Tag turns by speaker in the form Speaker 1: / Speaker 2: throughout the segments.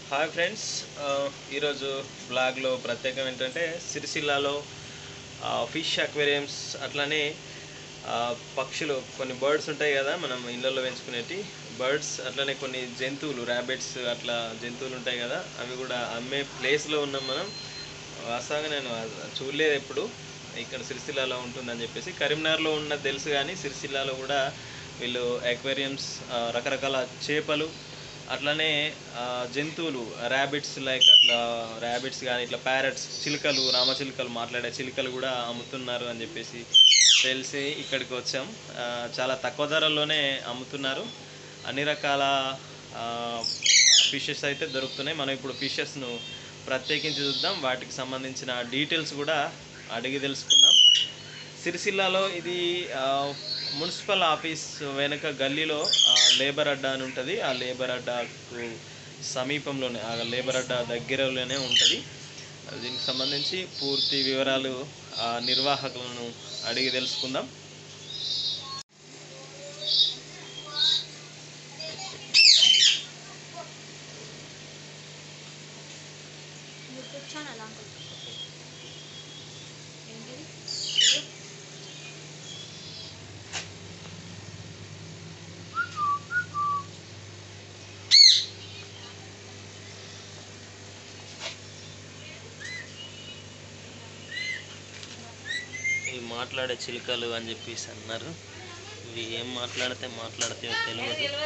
Speaker 1: Hi friends ఈరోజు బ్లాగ్లో ప్రత్యేకం ఏంటంటే సిరిసిల్లాలో ఫిష్ అక్వేరియంస్ అట్లానే ఆ, పక్షులు కొన్ని బర్డ్స్ ఉంటాయి కదా మనం ఇళ్ళల్లో పెంచుకునేటి బర్డ్స్ అట్లనే కొన్ని జంతువులు ర్యాబిట్స్ అట్లా జంతువులు ఉంటాయి కదా అవి కూడా అమ్మే ప్లేస్లో ఉన్నాం మనం వాస్తవంగా నేను అది చూడలేదు ఎప్పుడు ఇక్కడ సిరిసిల్లాలో ఉంటుందని చెప్పేసి కరీంనగర్లో ఉన్న తెలుసు కానీ సిరిసిల్లాలో కూడా వీళ్ళు అక్వేరియంస్ రకరకాల చేపలు అట్లనే ఆ, జంతువులు ర్యాబిట్స్ లైక్ అట్లా ర్యాబిట్స్ కానీ ఇట్లా ప్యారెట్స్ చిలుకలు రామచిలుకలు మాట్లాడే చిలుకలు కూడా అమ్ముతున్నారు అని చెప్పేసి తెలిసి ఇక్కడికి వచ్చాం ఆ, చాలా తక్కువ ధరల్లోనే అమ్ముతున్నారు అన్ని రకాల ఫిషెస్ అయితే దొరుకుతున్నాయి మనం ఇప్పుడు ఫిషెస్ను ప్రత్యేకించి చూద్దాం వాటికి సంబంధించిన డీటెయిల్స్ కూడా అడిగి తెలుసుకుందాం సిరిసిల్లాలో ఇది ఆ, మున్సిపల్ ఆఫీస్ వెనక గల్లీలో ఆ, లేబర్ అడ్డా అని ఉంటుంది ఆ లేబర్ అడ్డాకు సమీపంలోనే ఆ లేబర్ అడ్డా దగ్గరలోనే ఉంటుంది దీనికి సంబంధించి పూర్తి వివరాలు ఆ నిర్వాహకులను అడిగి తెలుసుకుందాం
Speaker 2: యూట్యూబ్ ఛానల్ అంకుల్ ఏంటిది
Speaker 1: ఇవి మాట్లాడే చిలుకలు అని చెప్పేసి అన్నారు ఇవి ఏం మాట్లాడితే మాట్లాడితే తెలియదు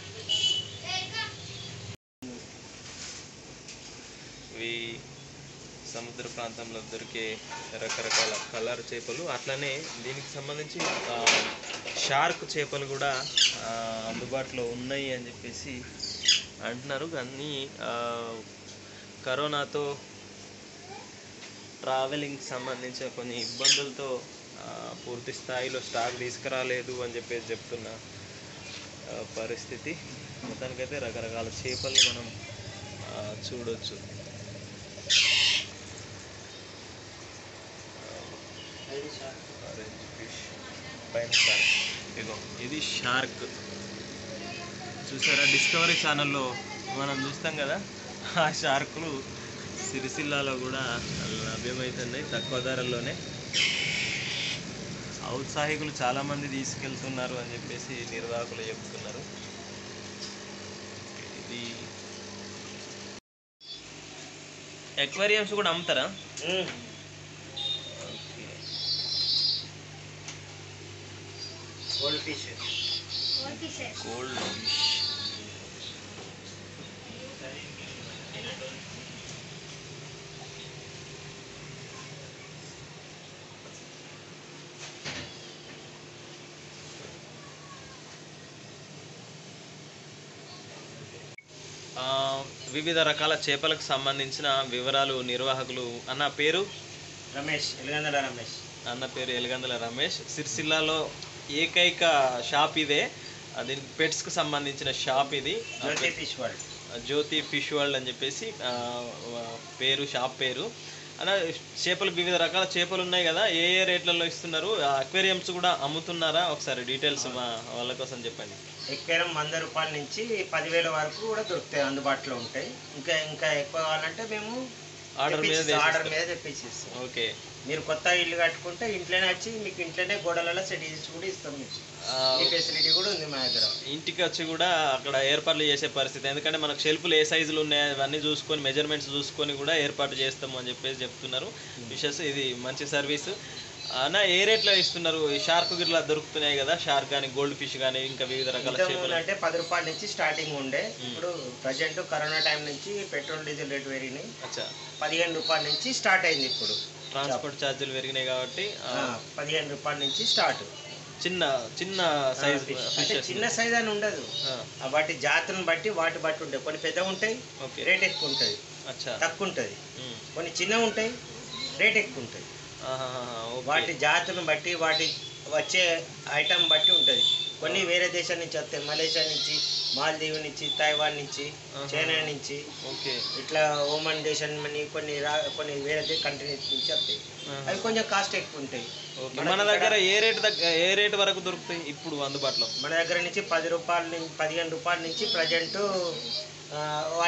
Speaker 1: ఇవి సముద్ర ప్రాంతంలో దొరికే రకరకాల కలర్ చేపలు అట్లనే దీనికి సంబంధించి ఆ, షార్క్ చేపలు కూడా ఆ, అందుబాటులో ఉన్నాయి అని చెప్పేసి అంటున్నారు కానీ ఆ, కరోనాతో ట్రావెలింగ్ సంబంధించిన కొన్ని ఇబ్బందులతో ఆ, పూర్తి స్థాయిలో స్టాక్ తీసుకురాలేదు అని చెప్పేసి చెప్తున్న ఆ, పరిస్థితి మొత్తానికైతే రకరకాల చేపలు మనం ఆ, చూడొచ్చు ఆరెంజ్ ఫిష్ పైన షార్క్ ఇగో ఇది షార్క్ చూసారా డిస్కవరీ ఛానల్లో మనం చూస్తాం కదా ఆ షార్కులు సిరిసిల్లాలో కూడా లభ్యమవుతున్నాయి తక్కువ ధరల్లోనే ఔత్సాహికులు చాలామంది తీసుకెళ్తున్నారు అని చెప్పేసి నిర్వాహకులు చెప్తున్నారు ఇది ఎక్వేరియంస్ కూడా అమ్ముతారా okay
Speaker 3: gold fish
Speaker 2: gold fishes
Speaker 1: gold fish ఆ, వివిధ రకాల చేపలకు సంబంధించిన వివరాలు నిర్వాహకులు అన్న పేరు
Speaker 3: రమేష్ ఎలుగందల రమేష్
Speaker 1: అన్న పేరు ఎలగందల రమేష్ సిరిసిల్లాలో ఏకైక షాప్ ఇదే ఆ, దీనికి పెట్స్కి సంబంధించిన షాప్ ఇది ఆ,
Speaker 3: Jyothi fish world
Speaker 1: Jyothi fish world అని చెప్పేసి ఆ, ఆ, పేరు షాప్ పేరు అలా చేపలు వివిధ రకాల చేపలు ఉన్నాయి కదా ఏ ఏ రేట్లలో ఇస్తున్నారు అక్వేరియంస్ కూడా అమ్ముతున్నారా ఒకసారి డీటెయిల్స్ మా వాళ్ళ కోసం చెప్పండి
Speaker 3: ఎక్వేరం వంద రూపాయల నుంచి పదివేల వరకు కూడా దొరుకుతాయి అందుబాటులో ఉంటాయి ఇంకా ఇంకా ఎక్కువ కావాలంటే మేము
Speaker 1: ఆర్డర్ మీద
Speaker 3: తెప్పించి- ఆర్డర్
Speaker 1: చేసిస్తాం.
Speaker 3: మీద తెప్పించిస్తాం
Speaker 1: ఓకే
Speaker 3: మీరు కొత్త ఇల్లు కట్టుకుంటే ఇంట్లోనే వచ్చి మీకు ఇంట్లోనే గోడలలో సెట్ చేసి కూడా ఇస్తాం మీకు
Speaker 1: ఆ,
Speaker 3: ఈ ఫెసిలిటీ కూడా ఉంది మా దగ్గర
Speaker 1: ఇంటికి వచ్చి కూడా అక్కడ ఏర్పాట్లు చేసే పరిస్థితి ఎందుకంటే మనకు షెల్ఫ్లు ఏ సైజులు ఉన్నాయి అవన్నీ చూసుకొని మెజర్మెంట్స్ చూసుకొని కూడా ఏర్పాటు చేస్తాము అని చెప్పేసి చెప్తున్నారు విషెస్ ఇది మంచి సర్వీస్ అన్న ఏ రేట్లో ఇస్తున్నారు ఈ షార్క్ గిట్లా దొరుకుతున్నాయి కదా షార్క్ కానీ గోల్డ్ ఫిష్ కానీ ఇంకా వివిధ రకాల
Speaker 3: ఇంతకుముందు
Speaker 1: చేపలు
Speaker 3: అంటే పది రూపాయల నుంచి స్టార్టింగ్ ఉండే ఇప్పుడు ప్రజెంట్ కరోనా టైం నుంచి పెట్రోల్ డీజిల్ రేట్ పెరిగినాయి
Speaker 1: అచ్చా
Speaker 3: పదిహేను రూపాయల నుంచి స్టార్ట్ అయింది ఇప్పుడు
Speaker 1: ట్రాన్స్పోర్ట్ ఛార్జీలు పెరిగినాయి కాబట్టి ఆ,
Speaker 3: ఆ, పదిహేను రూపాయల నుంచి స్టార్ట్
Speaker 1: చిన్న చిన్న సైజ్
Speaker 3: అంటే
Speaker 1: ఫిషెస్
Speaker 3: చిన్న సైజ్ అని ఉండదు ఆ వాటి జాతులను బట్టి వాటి బట్టి ఉంటాయి కొన్ని పెద్దగా ఉంటాయి
Speaker 1: ఓకే
Speaker 3: రేట్ ఎక్కువ ఉంటుంది
Speaker 1: అచ్చా
Speaker 3: తక్కువ ఉంటుంది
Speaker 1: ఉమ్.
Speaker 3: కొన్ని చిన్నగా ఉంటాయి రేట్ ఎక్కువ ఉంటుంది
Speaker 1: ఆహాహా, ఓకే.
Speaker 3: వాటి జాతులను బట్టి వాటి వచ్చే ఐటమ్ బట్టి ఉంటుంది కొన్ని వేరే దేశం నుంచి వస్తాయి మలేషియా నుంచి మాల్దీవ్ నుంచి తైవాన్ నుంచి
Speaker 1: ఆహా.
Speaker 3: చైనా నుంచి
Speaker 1: ఓకే
Speaker 3: ఇట్లా ఓమన్ దేశం అని కొన్ని రా కొన్ని వేరే కంట్రీస్ నుంచి వస్తాయి
Speaker 1: ఆహా.
Speaker 3: అవి కొంచెం కాస్ట్ ఎక్కువ ఉంటాయి
Speaker 1: ఓకే
Speaker 3: మనకి
Speaker 1: మన
Speaker 3: ఇక్కడ-
Speaker 1: దగ్గర ఏ రేట్ దగ్గర ఏ రేట్ వరకు దొరుకుతాయి ఇప్పుడు అందుబాటులో
Speaker 3: మన దగ్గర నుంచి పది రూపాయల నుంచి పదిహేను రూపాయల నుంచి ప్రజెంట్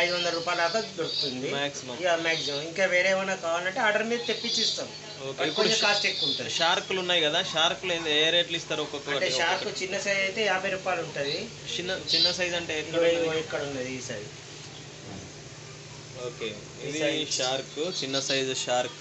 Speaker 3: ఐదు వందల రూపాయల దాకా దొరుకుతుంది
Speaker 1: మాక్సిమం
Speaker 3: ఇక మ్యాక్సిమం ఇంకా వేరే ఏమైనా కావాలంటే ఆర్డర్ మీద తెప్పించి ఇస్తాం
Speaker 1: ఓకే
Speaker 3: బట్
Speaker 1: ఇప్పుడు
Speaker 3: కొంచెం కాస్ట్ ఎక్కువ ఉంటుంది
Speaker 1: షార్కులు ఉన్నాయి కదా షార్కులు ఏంది- ఏ రేట్లు ఇస్తారు
Speaker 3: అంటే
Speaker 1: ఒక్కొక్కటి
Speaker 3: షార్క్ చిన్న సైజ్ అయితే యాభై రూపాయలు ఉంటుంది
Speaker 1: చిన్న చిన్న సైజ్ అంటే ఎక్కడ
Speaker 3: ఇరవై
Speaker 1: ఉన్నది?
Speaker 3: ఇక్కడ ఉన్నది ఈ సైజ్
Speaker 1: ఓకే
Speaker 3: ఈ
Speaker 1: ఇది
Speaker 3: size.
Speaker 1: షార్క్ చిన్న సైజు షార్క్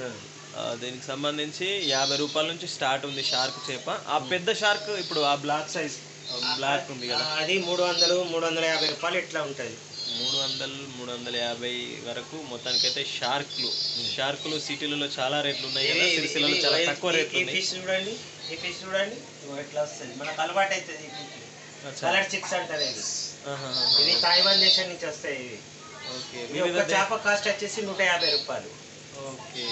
Speaker 1: ఆ, దీనికి సంబంధించి యాభై రూపాయల నుంచి స్టార్ట్ ఉంది షార్క్ చేప ఆ పెద్ద షార్క్ ఇప్పుడు ఆ బ్లాక్ సైజ్ బ్లాక్ ఉంది కదా
Speaker 3: అది మూడు వందలు మూడు వందల యాభై రూపాయలు ఇట్లా ఉంటుంది
Speaker 1: మూడు వందలు మూడు వందల యాభై వరకు మొత్తానికైతే షార్క్లు షార్క్లు సిటీలలో చాలా రేట్లు ఉన్నాయి కదా సిరిసిల్లలో చాలా తక్కువ రేట్లు
Speaker 3: ఈ
Speaker 1: ఉన్నాయి
Speaker 3: ఫిష్ చూడండి ఈ ఫిష్ చూడండి ఇగో ఇట్లా వస్తుంది మనకు అలవాటు అవుతుంది ఈ fish.
Speaker 1: అచ్చా.
Speaker 3: కలర్ చిక్స్ అంటారు ఇది
Speaker 1: ఆహాహా.
Speaker 3: ఇది తాయివాన్ దేశం నుంచి వస్తాయి ఇవి
Speaker 1: ఓకే
Speaker 3: ఈ
Speaker 1: వివిధ
Speaker 3: ఒక్క
Speaker 1: దే-
Speaker 3: చేప కాస్ట్ వచ్చేసి నూట యాభై రూపాయలు
Speaker 1: ఓకే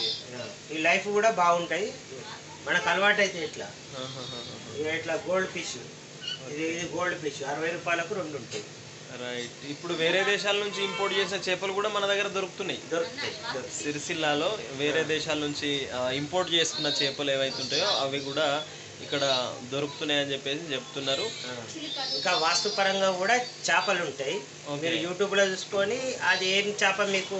Speaker 3: ఈ లైఫ్ కూడా బాగుంటాయి మనకు అలవాటు అయితే ఇట్లా
Speaker 1: ఆహాహాహా.
Speaker 3: ఇక ఇట్లా గోల్డ్ ఫిష్ ఇది ఇది గోల్డ్ ఫిష్ అరవై రూపాయలకు రెండు ఉంటాయి
Speaker 1: రైట్ ఇప్పుడు వేరే దేశాల నుంచి ఇంపోర్ట్ చేసిన చేపలు కూడా మన దగ్గర దొరుకుతున్నాయి
Speaker 3: దొరుకుతాయి దొరుకుతాయి
Speaker 1: సిరిసిల్లాలో వేరే దేశాల నుంచి ఇంపోర్ట్ చేసుకున్న చేపలు ఏవైతే ఉంటాయో అవి కూడా ఇక్కడ దొరుకుతున్నాయి అని చెప్పేసి చెప్తున్నారు
Speaker 3: ఆ. ఇంకా వాస్తుపరంగా కూడా చేపలు ఉంటాయి
Speaker 1: ఓకే.
Speaker 3: మీరు యూట్యూబ్ లో చూసుకొని అది ఏం చేప మీకు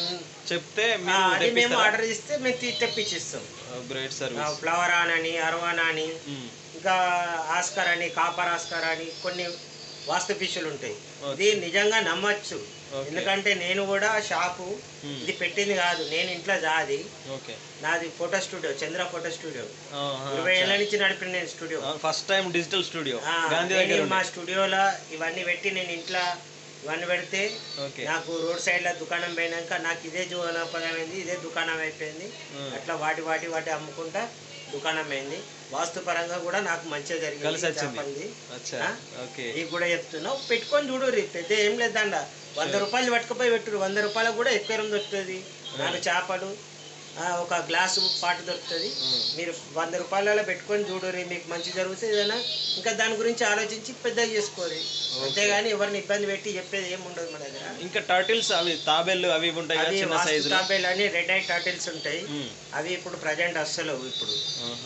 Speaker 1: చెప్తే
Speaker 3: ఆ,
Speaker 1: మీరు
Speaker 3: అది మేము ఆర్డర్ ఇస్తే మేము తీ- తెప్పించిస్తాం
Speaker 1: గ్రేట్ సర్వీస్
Speaker 3: ఫ్లవర్ ఆన్ అని అరవాన్ అని ఇంకా ఆస్కర్ అని కాపర్ ఆస్కర్ అని కొన్ని వాస్తు ఫిష్లు ఉంటాయి ఇది నిజంగా నమ్మచ్చు
Speaker 1: ఓకే.
Speaker 3: ఎందుకంటే నేను కూడా షాపు
Speaker 1: Hmm.
Speaker 3: ఇది పెట్టింది కాదు నేను ఇంట్లో జాది
Speaker 1: ఓకే
Speaker 3: నాది photo studio Chandra photo studio ఇరవై ఏళ్ళ నుంచి నడిపిన నేను studio
Speaker 1: first time digital studio
Speaker 3: ఆ,
Speaker 1: గాంధీ
Speaker 3: నేను
Speaker 1: దగ్గర
Speaker 3: మా స్టూడియోలో ఇవన్నీ పెట్టి నేను ఇంట్లో ఇవన్నీ పెడితే
Speaker 1: ఓకే
Speaker 3: నాకు రోడ్ సైడ్ లో దుకాణం పోయినాక నాకు ఇదే జీవనోపాధి అయింది ఇదే దుకాణం అయిపోయింది
Speaker 1: Hmm.
Speaker 3: అట్లా వాటి వాటి వాటి అమ్ముకుంటా దుకాణం అయింది వాస్తు పరంగా కూడా నాకు మంచిగా
Speaker 1: కలిసి
Speaker 3: జరిగింది
Speaker 1: వచ్చింది.
Speaker 3: చేపలది.
Speaker 1: అచ్చా
Speaker 3: ఆ?
Speaker 1: ఓకే
Speaker 3: నీకు కూడా చెప్తున్నావు పెట్టుకొని చూడు రీ పెద్ద ఏం లేదండ వంద రూపాయలు పట్టుకుపోయి పెట్టురు వంద రూపాయలకు కూడా ఎక్కువ దొరుకుతుంది నాలుగు చేపలు ఆ, ఒక గ్లాసు పాటు దొరుకుతుంది
Speaker 1: Hmm.
Speaker 3: మీరు వంద రూపాయలలో పెట్టుకొని చూడరు మీకు మంచి జరుగుతుంది ఏదైనా ఇంకా దాని గురించి ఆలోచించి పెద్దగా చేసుకోరు అంతేగాని ఎవరిని ఇబ్బంది పెట్టి చెప్పేది ఏమి ఉండదు మన దగ్గర
Speaker 1: ఇంకా టర్టిల్స్ అవి తాబేళ్ళు అవి ఇవి ఉంటాయి కదా
Speaker 3: అవి
Speaker 1: చిన్న
Speaker 3: వాస్తు
Speaker 1: సైజు
Speaker 3: తాబేలు అని రెడ్ ఐ టర్టిల్స్ ఉంటాయి అవి ఇప్పుడు ప్రజెంట్ అస్సలు ఇప్పుడు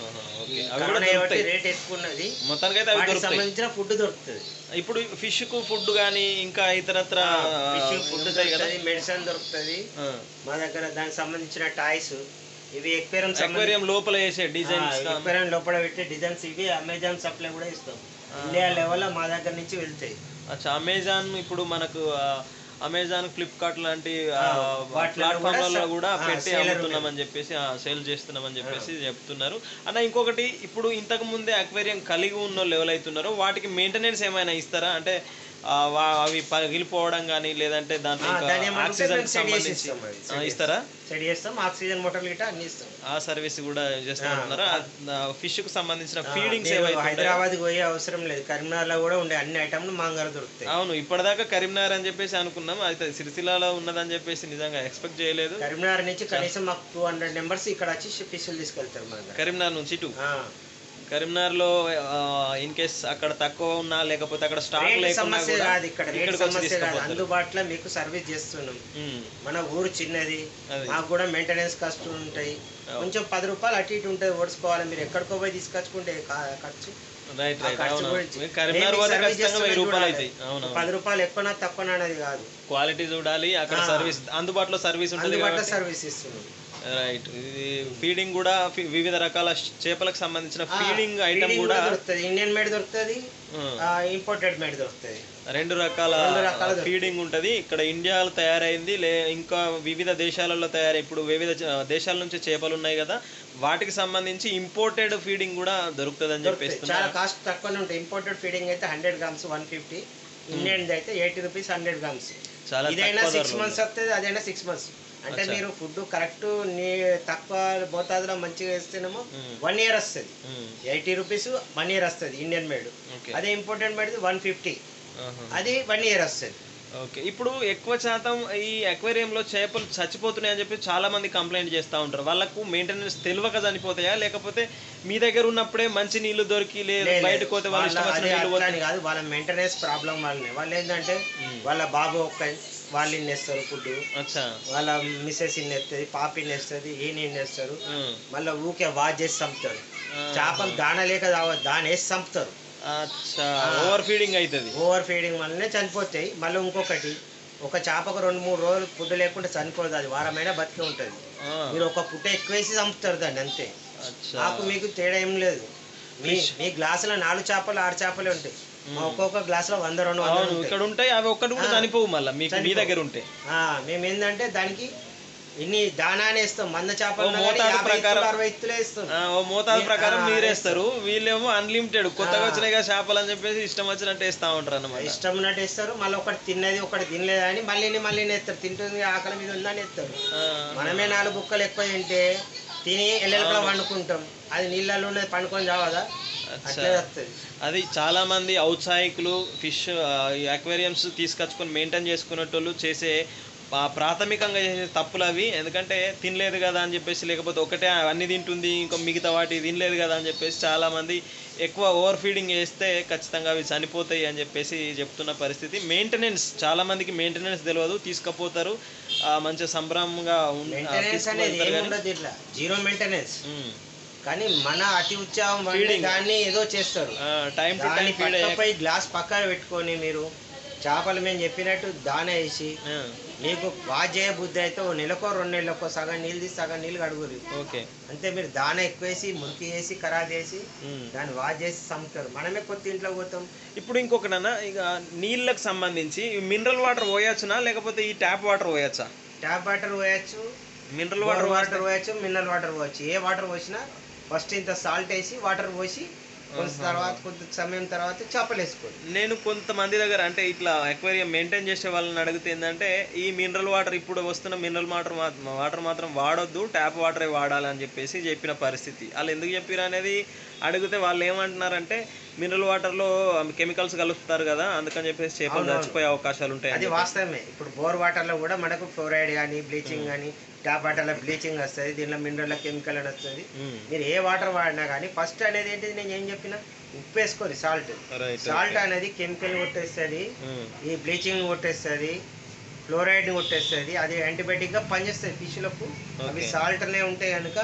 Speaker 1: ఓకే అవి కూడా
Speaker 3: కరోనా కాబట్టి
Speaker 1: దొరుకుతాయి
Speaker 3: రేట్ ఎక్కువ ఉన్నది
Speaker 1: మొత్తానికైతే అవి
Speaker 3: వాటికి
Speaker 1: దొరుకుతాయి
Speaker 3: సంబంధించిన ఫుడ్ దొరుకుతుంది
Speaker 1: ఇప్పుడు ఫిష్ కు ఫుడ్ కానీ ఇంకా ఇతరత్ర
Speaker 3: ఫిష్ ఫుడ్
Speaker 1: ఉంటాయి కదా
Speaker 3: దొరుకుతుంది మెడిసిన్ దొరుకుతుంది మా దగ్గర దానికి సంబంధించిన టాయ్స్ ఇవి ఎక్వేరియం
Speaker 1: అక్వేరియం లోపల వేసే డిజైన్స్
Speaker 3: ఎక్వేరియం లోపల పెట్టే డిజైన్స్ ఇవి అమెజాన్ సప్లై కూడా ఇస్తాం ఇండియా లెవెల్ మా దగ్గర నుంచి వెళ్తాయి
Speaker 1: అచ్చా అమెజాన్ ఇప్పుడు మనకు అమెజాన్ ఫ్లిప్కార్ట్ లాంటి
Speaker 3: వాటిలో
Speaker 1: ప్లాట్ఫామ్లలో
Speaker 3: కూడా
Speaker 1: కూడా
Speaker 3: ఆ,
Speaker 1: పెట్టి
Speaker 3: seller
Speaker 1: అమ్ముతున్నామని చెప్పేసి సేల్ చేస్తున్నామని చెప్పేసి చెప్తున్నారు అన్న ఇంకొకటి ఇప్పుడు ఇంతకు ముందే అక్వేరియం కలిగి ఉన్న లెవెల్ అవుతున్నారో వాటికి మెయింటెనెన్స్ ఏమైనా ఇస్తారా అంటే ఆ, వా- అవి పగిలిపోవడం కానీ లేదంటే దాంట్లో
Speaker 3: ఆ,
Speaker 1: ఇంకా
Speaker 3: దాన్ని ఏమంటే
Speaker 1: ఆక్సిజన్
Speaker 3: మేము set చేసి
Speaker 1: సంబంధించి
Speaker 3: ఇస్తాం అది,
Speaker 1: ఆ,
Speaker 3: set
Speaker 1: ఇస్తారా
Speaker 3: సెట్ చేస్తాం ఆక్సిజన్ మోటార్లు గిట్ట అన్ని ఇస్తాం
Speaker 1: ఆ సర్వీస్ కూడా చేస్తామంటున్నారా ఫిష్ కు సంబంధించిన
Speaker 3: ఆ,
Speaker 1: ఫీడింగ్స్
Speaker 3: మీరు
Speaker 1: ఏవైతే ఉంటాయో-
Speaker 3: హైదరాబాద్ పోయే అవసరం లేదు కరీంనగర్ లో కూడా ఉండే అన్ని ఐటమ్లు మా దగ్గర దొరుకుతాయి
Speaker 1: అవును ఇప్పటిదాకా కరీంనగర్ అని చెప్పేసి అనుకున్నాం అయితే సిరిసిల్లాలో ఉన్నదని చెప్పేసి నిజంగా ఎక్స్పెక్ట్ చేయలేదు
Speaker 3: కరీంనగర్ నుంచి కనీసం మాకు టూ హండ్రెడ్ మెంబర్స్ ఇక్కడ వచ్చి ఫిష్లు తీసుకెళ్తారు మా దగ్గర
Speaker 1: కరీంనగర్ నుంచి ఇటు
Speaker 3: ఆ.
Speaker 1: కరీంనగర్లో ఇన్ కేస్ అక్కడ తక్కువ ఉన్నా లేకపోతే అక్కడ స్టాక్
Speaker 3: రేట్
Speaker 1: లేకున్నా
Speaker 3: సమస్య
Speaker 1: కూడా
Speaker 3: కాదు ఇక్కడ రేట్
Speaker 1: ఇక్కడికి వచ్చి
Speaker 3: సమస్య కాదు
Speaker 1: తీసుకుపోతారు
Speaker 3: అందుబాటులో మీకు సర్వీస్ చేస్తున్నాం
Speaker 1: ఉమ్,
Speaker 3: మన ఊరు చిన్నది
Speaker 1: అది.
Speaker 3: మాకు కూడా మెయింటెనెన్స్ ఖర్చులు ఉంటాయి కొంచెం పది రూపాయలు అటు ఇటు ఉంటుంది ఓడ్చుకోవాలి మీరు ఎక్కడికో పోయి తీసుకొచ్చుకుంటే కా- ఖర్చు
Speaker 1: రైట్
Speaker 3: ఆ
Speaker 1: రైట్
Speaker 3: ఖర్చు
Speaker 1: అవును
Speaker 3: గురించి.
Speaker 1: మీకు కరీంనగర్
Speaker 3: మేము
Speaker 1: పోతే
Speaker 3: సర్వీస్
Speaker 1: ఖచ్చితంగా వెయ్యి
Speaker 3: చేస్తున్నాం
Speaker 1: రూపాయలు
Speaker 3: చూడాలి.
Speaker 1: అవుతాయి అవును
Speaker 3: పది రూపాయలు ఎక్కువనా తక్కువనా అనేది కాదు
Speaker 1: క్వాలిటీ చూడాలి అక్కడ
Speaker 3: ఆ.
Speaker 1: సర్వీస్ అందుబాటులో సర్వీస్ ఉంటుంది
Speaker 3: అందుబాటులో
Speaker 1: కాబట్టి
Speaker 3: సర్వీస్ ఇస్తున్నాం
Speaker 1: రైట్ ఇది ఫీడింగ్ కూడా ఫి- వివిధ రకాల చేపలకు సంబంధించిన ఫీడింగ్ ఐటమ్
Speaker 3: Feeding
Speaker 1: కూడా
Speaker 3: దొరుకుతుంది ఇండియన్ మేడ్ దొరుకుతుంది
Speaker 1: ఉమ్.
Speaker 3: ఇంపోర్టెడ్ మేడ్ దొరుకుతుంది
Speaker 1: రెండు రకాల
Speaker 3: రెండు రకాల దొరుకుతాయి.
Speaker 1: ఫీడింగ్ ఉంటది ఇక్కడ ఇండియాలో తయారైంది లే ఇంకా వివిధ దేశాలలో తయారై ఇప్పుడు వివిధ చ- దేశాల నుంచి చేపలు ఉన్నాయి కదా వాటికి సంబంధించి ఇంపోర్టెడ్ ఫీడింగ్ కూడా దొరుకుతుందని
Speaker 3: దొరుకుతాయి
Speaker 1: చెప్పేసి
Speaker 3: చాలా కాస్ట్ తక్కువనే ఉంటాయి ఇంపోర్టెడ్ ఫీడింగ్ అయితే hundred grams one fifty Indian అయితే ఎయిటీ రూపీస్ హండ్రెడ్ గ్రామ్స్
Speaker 1: చాలా
Speaker 3: ఇదైనా
Speaker 1: తక్కువ
Speaker 3: సిక్స్
Speaker 1: ధరలో
Speaker 3: మంత్స్ వస్తుంది అదైనా సిక్స్ మంత్స్ అంటే
Speaker 1: అచ్చా.
Speaker 3: మీరు ఫుడ్ కరెక్ట్ నీ తక్కువ మోతాదులో మంచిగా వేస్తేనేమో
Speaker 1: మ్మ్.
Speaker 3: వన్ ఇయర్ వస్తుంది
Speaker 1: ఉమ్,
Speaker 3: ఎయిటీ రూపీస్ వన్ ఇయర్ వస్తుంది ఇండియన్ మేడ్
Speaker 1: ఓకే
Speaker 3: అదే ఇంపోర్టెడ్ మేడ్ వన్ ఫిఫ్టీ
Speaker 1: ఆహా.
Speaker 3: అది వన్ ఇయర్ వస్తుంది
Speaker 1: ఓకే ఇప్పుడు ఎక్కువ శాతం ఈ aquarium లో చేపలు చచ్చిపోతున్నాయి అని చెప్పి చాలా మంది కంప్లైంట్ చేస్తూ ఉంటారు వాళ్ళకు మెయింటెనెన్స్ తెలియక చనిపోతాయా లేకపోతే మీ దగ్గర ఉన్నప్పుడే మంచి నీళ్లు దొరికి లేదు బయటకు పోతే వాళ్ళు ఇష్టం వచ్చిన నీళ్లు
Speaker 3: అట్లా అని కాదు వాళ్ళ మెయింటెనెన్స్ ప్రాబ్లం వాళ్ళని వాళ్ళు ఏంటంటే వాళ్ళ బాబు ఒక్క వాళ్ళు ఇన్నేస్తారు ఫుడ్
Speaker 1: అచ్చా
Speaker 3: వాళ్ళ మిస్సెస్ ఇన్నేస్తుంది పాప ఇన్నేస్తుంది ఈయన ఇన్నేస్తారు
Speaker 1: ఉమ్.
Speaker 3: మళ్ళీ ఊకే వాచ్ చేసి చంపుతారు
Speaker 1: ఆ.
Speaker 3: చేపలు దాన లేక తాగ- దాన వేసి చంపుతారు
Speaker 1: అచ్చా ఓవర్ ఫీడింగ్ అవుతుంది
Speaker 3: ఓవర్ ఫీడింగ్ వల్లనే చనిపోతాయి మళ్ళీ ఇంకొకటి ఒక చేపకు రెండు మూడు రోజులు ఫుడ్ లేకుండా చనిపోదు అది వారమైనా బతికి ఉంటుంది
Speaker 1: ఆ,
Speaker 3: మీరు ఒక పుట్ట ఎక్కువేసి చంపుతారు దాన్ని అంతే
Speaker 1: అచ్చా
Speaker 3: నాకు మీకు తేడా ఏం లేదు మీ మీ గ్లాసులో నాలుగు చేపలు ఆరు చేపలే ఉంటాయి మా ఒక్కొక్క గ్లాసులో వంద రెండు వందలు
Speaker 1: అవును
Speaker 3: ఉంటాయి
Speaker 1: ఇక్కడ ఉంటాయి అవి ఒక్కటి కూడా
Speaker 3: ఆ.
Speaker 1: చనిపోవు మళ్ళీ మీకు మీ
Speaker 3: చనిపోవు.
Speaker 1: దగ్గర ఉంటే
Speaker 3: ఆ, మేము ఏంటంటే దానికి ఇన్ని దానాన్ని వేస్తాం మంద
Speaker 1: ఓ
Speaker 3: చేపలు ఉన్నా కానీ
Speaker 1: మోతాదు
Speaker 3: యాభై
Speaker 1: ప్రకారం-
Speaker 3: ఇత్తులు, అరవై ఇత్తులే వేస్తాం
Speaker 1: ఆ, ఓ మోతాదు
Speaker 3: మీ-
Speaker 1: ప్రకారం
Speaker 3: ఆ,
Speaker 1: మీరేస్తారు వీళ్ళేమో అన్లిమిటెడ్ కొత్తగా
Speaker 3: ఆ.
Speaker 1: వచ్చినాయి కదా చేపలు అని చెప్పేసి ఇష్టం వచ్చినట్టు వేస్తా ఉంటారు అన్నమాట
Speaker 3: ఇష్టం ఉన్నట్టు వేస్తారు మళ్ళీ ఒకటి తిన్నది ఒకటి తినలేదు అని మళ్ళీ మళ్ళీ ఎత్తారు తింటుంది ఆకలి మీద ఉందని ఎత్తారు
Speaker 1: ఆ,
Speaker 3: మనమే నాలుగు బుక్కలు ఎక్కువ తింటే తిని ఎల్లెలకడ వండుకుంటాం అది నీళ్ళలో ఉన్నది పండుకొని చావదా
Speaker 1: అచ్చా.
Speaker 3: అట్లే వస్తుంది
Speaker 1: అది చాలా మంది ఔత్సాహికులు ఫిష్ అక్వేరియంస్ తీసుకొచ్చుకొని మెయింటైన్ చేసుకునేటోళ్ళు చేసే ఆ ప్రాథమికంగా చేసే తప్పులు అవి ఎందుకంటే తినలేదు కదా అని చెప్పేసి లేకపోతే ఒకటే అన్ని తింటుంది ఇంకో మిగతా వాటి తినలేదు కదా అని చెప్పేసి చాలా మంది ఎక్కువ ఓవర్ ఫీడింగ్ చేస్తే ఖచ్చితంగా అవి చనిపోతాయి అని చెప్పేసి చెప్తున్న పరిస్థితి మెయింటెనెన్స్ చాలా మందికి మెయింటెనెన్స్ తెలియదు తీసుకుపోతారు ఆ, మంచిగా సంభ్రమంగా ఉన్- ఆ,
Speaker 3: మెయింటెనెన్స్ అనేది
Speaker 1: తీసుకువెళ్తారు
Speaker 3: ఏమి
Speaker 1: కానీ
Speaker 3: ఉండదు ఇట్లా జీరో మెయింటెనెన్స్
Speaker 1: ఉమ్.
Speaker 3: కానీ మన అతి ఉత్సాహం వల్ల
Speaker 1: Feeding.
Speaker 3: దాన్ని ఏదో చేస్తారు
Speaker 1: ఆ, టైం టు
Speaker 3: దాన్ని
Speaker 1: టైం ఫీడ్
Speaker 3: పక్కపై గ్లాస్ పక్కన పెట్టుకొని మీరు చేపలు మేము చెప్పినట్టు దాన వేసి మీకు వాచ్ చేయ బుద్ధి అయితే ఓ నెలకో రెండు నెలలకో సగం నీళ్ళు తీసి సగం నీళ్ళు కడుగురు
Speaker 1: ఓకే
Speaker 3: అంతే మీరు దాన ఎక్కువేసి మురికి వేసి ఖరాబ్ చేసి
Speaker 1: ఉమ్.
Speaker 3: దాన్ని వాచ్ చేసి చంపుతారు మనమే కొత్త ఇంట్లో పోతాం
Speaker 1: ఇప్పుడు ఇంకొకటన్నా ఇక నీళ్ళకి సంబంధించి మినరల్ వాటర్ పోయొచ్చునా లేకపోతే ఈ ట్యాప్ వాటర్ పోయొచ్చా
Speaker 3: ట్యాప్ వాటర్ పోయచ్చు
Speaker 1: మినరల్
Speaker 3: వాటర్
Speaker 1: వాటర్
Speaker 3: వాటర్ పోయచ్చు మినరల్ వాటర్ పోవచ్చు ఏ వాటర్ పోసినా ఫస్ట్ ఇంత సాల్ట్ వేసి వాటర్ పోసి కొంత తర్వాత కొంత సమయం తర్వాత చేపలు వేసుకోండి
Speaker 1: నేను కొంతమంది దగ్గర అంటే ఇట్లా అక్వేరియం మెయింటైన్ చేసే వాళ్ళని అడిగితే ఏంటంటే ఈ మినరల్ వాటర్ ఇప్పుడు వస్తున్న మినరల్ వాటర్ వాటర్ మాత్రం వాడొద్దు ట్యాప్ వాటరే వాడాలని చెప్పేసి చెప్పిన పరిస్థితి వాళ్ళు ఎందుకు చెప్పారు అనేది అడిగితే వాళ్ళు ఏమంటున్నారంటే మినరల్ వాటర్లో కెమికల్స్ కలుపుతారు కదా అందుకని చెప్పేసి చేపలు
Speaker 3: అవునవును.
Speaker 1: చచ్చిపోయే అవకాశాలు ఉంటాయి
Speaker 3: అది వాస్తవమే ఇప్పుడు బోర్ వాటర్లో కూడా మనకు ఫ్లోరైడ్ కానీ బ్లీచింగ్ కానీ ట్యాప్ వాటర్లో బ్లీచింగ్ వస్తుంది దీనిలో మినరల్ కెమికల్ అని వస్తుంది మీరు ఏ వాటర్ వాడినా కానీ ఫస్ట్ అనేది ఏంటిది నేను ఏం చెప్పిన ఉప్పు వేసుకోరు సాల్ట్
Speaker 1: రైట్
Speaker 3: సాల్ట్ అనేది కెమికల్ కొట్టేస్తుంది ఈ బ్లీచింగ్ కొట్టేస్తుంది ఫ్లోరైడ్ కొట్టేస్తుంది అది యాంటీబయాటిక్గా పనిచేస్తుంది ఫిష్లకు అవి
Speaker 1: Okay.
Speaker 3: సాల్ట్నే ఉంటాయి కనుక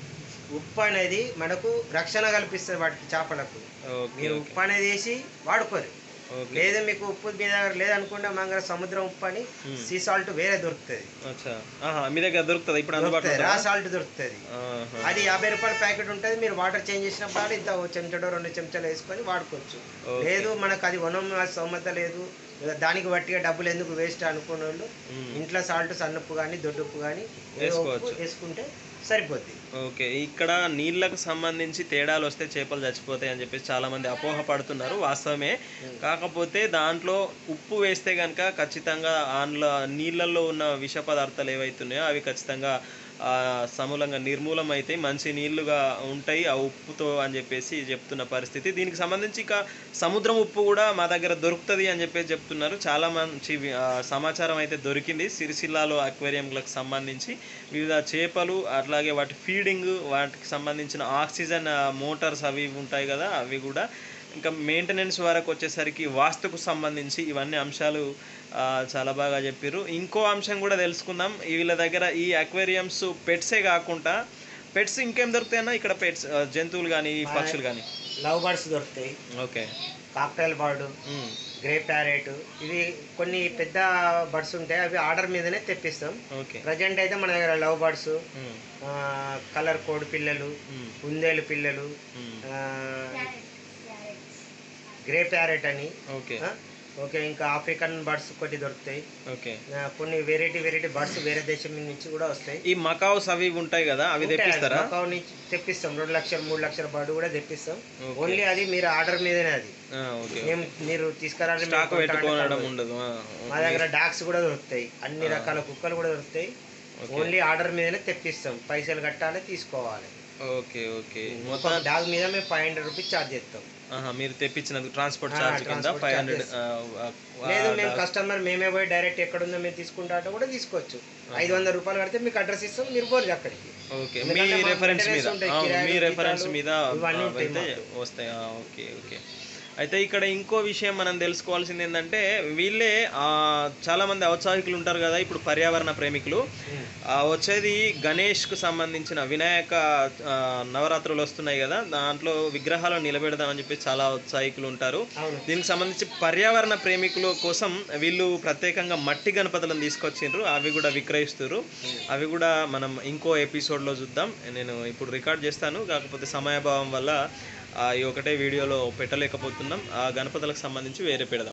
Speaker 3: ఉప్పు అనేది మనకు రక్షణ కల్పిస్తుంది వాటికి చేపలకు
Speaker 1: ఓకే
Speaker 3: మీరు ఉప్పు అనేది వేసి వాడుకోరు
Speaker 1: ఓకే
Speaker 3: లేదు మీకు ఉప్పు మీ దగ్గర లేదనుకుంటే మా దగ్గర సముద్రం ఉప్పు అని
Speaker 1: Hmm.
Speaker 3: సీ సాల్ట్ వేరే దొరుకుతుంది
Speaker 1: అచ్చా ఆహా మీ దగ్గర దొరుకుతుంది ఇప్పుడు అందుబాటులో
Speaker 3: దొరుకుతుంది రా
Speaker 1: ఉందా?
Speaker 3: సాల్ట్ దొరుకుతుంది
Speaker 1: ఆహా.
Speaker 3: అది యాభై రూపాయల ప్యాకెట్ ఉంటుంది మీరు వాటర్ చేంజ్ చేసినప్పుడు ఇంత ఓ చెంచాడో రెండు చెంచాలు వేసుకొని వాడుకోవచ్చు
Speaker 1: Okay.
Speaker 3: లేదు మనకు అది వనం సౌమత లేదు లేదా దానికి బట్టిగా డబ్బులు ఎందుకు వేస్ట్ అనుకునే వాళ్ళు
Speaker 1: మ్మ్.
Speaker 3: ఇంట్లో సాల్ట్ సన్నుప్పు కానీ దొడ్డుప్పు కానీ
Speaker 1: వేసుకోవచ్చు.
Speaker 3: వేసుకుంటే సరిపోద్ది
Speaker 1: ఓకే ఇక్కడ నీళ్ళకు సంబంధించి తేడాలు వస్తే చేపలు చచ్చిపోతాయి అని చెప్పేసి చాలా మంది అపోహ పడుతున్నారు వాస్తవమే కాకపోతే దాంట్లో ఉప్పు వేస్తే కనుక ఖచ్చితంగా అందులో నీళ్ళల్లో ఉన్న విష పదార్థాలు ఏవైతున్నాయో అవి ఖచ్చితంగా ఆ, సమూలంగా నిర్మూలం అయితే మంచి నీళ్లుగా ఉంటాయి ఆ ఉప్పుతో అని చెప్పేసి చెప్తున్న పరిస్థితి దీనికి సంబంధించి ఇక సముద్రం ఉప్పు కూడా మా దగ్గర దొరుకుతుంది అని చెప్పేసి చెప్తున్నారు చాలా మంచి వి- ఆ, సమాచారం అయితే దొరికింది సిరిసిల్లాలో అక్వేరియంలకు సంబంధించి వివిధ చేపలు అట్లాగే వాటి ఫీడింగ్ వాటికి సంబంధించిన ఆక్సిజన్ ఆ, మోటార్స్ అవి ఇవి ఉంటాయి కదా అవి కూడా ఇంకా మెయింటెనెన్స్ వరకు వచ్చేసరికి వాస్తుకు సంబంధించి ఇవన్నీ అంశాలు ఆ, చాలా బాగా చెప్పారు ఇంకో అంశం కూడా తెలుసుకుందాం వీళ్ళ దగ్గర ఈ అక్వేరియంస్ పెట్సే కాకుండా పెట్స్ ఇంకేం దొరుకుతాయన్నా ఇక్కడ పెట్స్ జంతువులు కానీ పక్షులు కానీ
Speaker 3: లవ్ బర్డ్స్ దొరుకుతాయి
Speaker 1: okay
Speaker 3: cockatiel bird grey parrot ఇవి కొన్ని పెద్ద బర్డ్స్ ఉంటాయి అవి ఆర్డర్ మీదనే తెప్పిస్తాం
Speaker 1: ఓకే
Speaker 3: ప్రజెంట్ అయితే మన దగ్గర లవ్ బర్డ్స్ కలర్ కోడ్ పిల్లలు కుందేలు పిల్లలు ఆ, గ్రే ప్యారెట్ అని
Speaker 1: ఓకే
Speaker 3: ఆ, ఓకే ఇంకా ఆఫ్రికన్ బర్డ్స్ కొన్ని దొరుకుతాయి
Speaker 1: ఓకే
Speaker 3: ఆ, కొన్ని వెరైటీ వెరైటీ బర్డ్స్ వేరే దేశం నుంచి కూడా వస్తాయి
Speaker 1: ఈ మకావ్స్ అవి ఇవి ఉంటాయి కదా అవి
Speaker 3: ఉంటాయి.
Speaker 1: తెప్పిస్తారా
Speaker 3: మకావ్ నుంచి తెప్పిస్తాం రెండు లక్షలు మూడు లక్షల బర్డ్ కూడా తెప్పిస్తాం
Speaker 1: Okay.
Speaker 3: ఓన్లీ అది మీరు ఆర్డర్ మీదనే అది
Speaker 1: ఆ, ఓకే
Speaker 3: మేము మీరు తీసుకురాలి
Speaker 1: స్టాక్ పెట్టుకోవడం ఉండదు ఆ,
Speaker 3: మా దగ్గర డాగ్స్ కూడా దొరుకుతాయి అన్ని రకాల కుక్కలు కూడా దొరుకుతాయి
Speaker 1: Okay.
Speaker 3: ఓన్లీ ఆర్డర్ మీదనే తెప్పిస్తాం పైసలు కట్టాలి తీసుకోవాలి
Speaker 1: ఓకే ఓకే
Speaker 3: ఒక
Speaker 1: మొత్తం
Speaker 3: డాగ్ మీద మేము ఫైవ్ హండ్రెడ్ రూపీస్ ఛార్జ్ చేస్తాం
Speaker 1: ఆహా, మీరు తెప్పించినందుకు ట్రాన్స్పోర్ట్
Speaker 3: ఆ,
Speaker 1: ఛార్జ్ కింద
Speaker 3: transport
Speaker 1: ఫైవ్ హండ్రెడ్
Speaker 3: charges. లేదు మేము కస్టమర్ మేమే పోయి డైరెక్ట్ ఎక్కడ ఉందో మేము తీసుకుంటా అంటే కూడా తీసుకోవచ్చు ఐదు వందల రూపాయలు కడితే మీకు అడ్రస్ ఇస్తాం మీరు పోరు అక్కడికి
Speaker 1: ఓకే మీ
Speaker 3: ఎందుకంటే మాకు
Speaker 1: రెఫరెన్స్
Speaker 3: maintenance
Speaker 1: మీద
Speaker 3: ఉంటాయి,
Speaker 1: ఆ,
Speaker 3: కిరాయిలు,
Speaker 1: మీ రెఫరెన్స్
Speaker 3: జీతాలు,
Speaker 1: మీద
Speaker 3: ఇవన్నీ
Speaker 1: ఆ,
Speaker 3: ఉంటాయి
Speaker 1: వెళ్తే
Speaker 3: మాకు.
Speaker 1: వస్తాయి ఆ, ఓకే ఓకే అయితే ఇక్కడ ఇంకో విషయం మనం తెలుసుకోవాల్సింది ఏంటంటే వీళ్ళే ఆ, చాలా మంది ఔత్సాహికులు ఉంటారు కదా ఇప్పుడు పర్యావరణ ప్రేమికులు ఆ, వచ్చేది గణేష్కు సంబంధించిన వినాయక ఆ, నవరాత్రులు వస్తున్నాయి కదా దాంట్లో విగ్రహాలను నిలబెడదామని చెప్పి చాలా ఔత్సాహికులు ఉంటారు
Speaker 3: అవును
Speaker 1: దీనికి సంబంధించి పర్యావరణ ప్రేమికుల కోసం వీళ్ళు ప్రత్యేకంగా మట్టి గణపతులను తీసుకొచ్చిండ్రు అవి కూడా విక్రయిస్తారు అవి కూడా మనం ఇంకో ఎపిసోడ్లో చూద్దాం నేను ఇప్పుడు రికార్డ్ చేస్తాను కాకపోతే సమయాభావం వల్ల ఆ, ఈ ఒకటే వీడియోలో పెట్టలేకపోతున్నాం ఆ గణపతులకు సంబంధించి వేరే పెడదాం